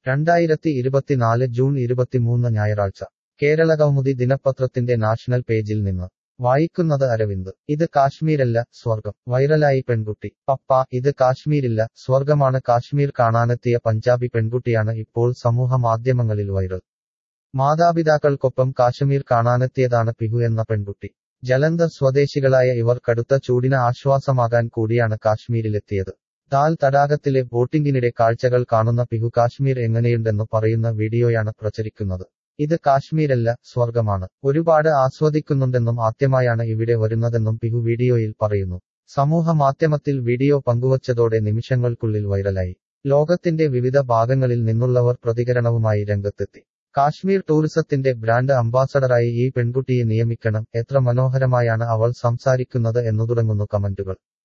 രണ്ടായിരത്തി ഇരുപത്തിനാല് ജൂൺ ഇരുപത്തിമൂന്ന് ഞായറാഴ്ച കേരള കൗമുദി ദിനപത്രത്തിന്റെ നാഷണൽ പേജിൽ നിന്ന് വായിക്കുന്നത് അരവിന്ദ് ഇത് കാശ്മീരല്ല സ്വർഗം വൈറലായി പെൺകുട്ടി പപ്പ ഇത് കാശ്മീരില്ല സ്വർഗമാണ് കാശ്മീർ കാണാനെത്തിയ പഞ്ചാബി പെൺകുട്ടിയാണ് ഇപ്പോൾ സമൂഹ മാധ്യമങ്ങളിൽ വൈറൽ മാതാപിതാക്കൾക്കൊപ്പം കാശ്മീർ കാണാനെത്തിയതാണ് പിഹു എന്ന പെൺകുട്ടി ജലന്ധർ സ്വദേശികളായ ഇവർ കടുത്ത ചൂടിന് ആശ്വാസമാകാൻ കൂടിയാണ് കാശ്മീരിലെത്തിയത് ദാൽ തടാകത്തിലെ ബോട്ടിംഗിനിടെ കാഴ്ചകൾ കാണുന്ന പിഹു കാശ്മീർ എങ്ങനെയുണ്ടെന്ന് പറയുന്ന വീഡിയോയാണ് പ്രചരിക്കുന്നത് ഇത് കാശ്മീരല്ല സ്വർഗമാണ് ഒരുപാട് ആസ്വദിക്കുന്നുണ്ടെന്നും ആദ്യമായാണ് ഇവിടെ വരുന്നതെന്നും പിഹു വീഡിയോയിൽ പറയുന്നു സമൂഹ മാധ്യമത്തിൽ വീഡിയോ പങ്കുവച്ചതോടെ നിമിഷങ്ങൾക്കുള്ളിൽ വൈറലായി ലോകത്തിന്റെ വിവിധ ഭാഗങ്ങളിൽ നിന്നുള്ളവർ പ്രതികരണവുമായി രംഗത്തെത്തി കാശ്മീർ ടൂറിസത്തിന്റെ ബ്രാൻഡ് അംബാസഡറായി ഈ പെൺകുട്ടിയെ നിയമിക്കണം എത്ര മനോഹരമായാണ് അവൾ സംസാരിക്കുന്നത് എന്നു തുടങ്ങുന്നു കമന്റുകൾ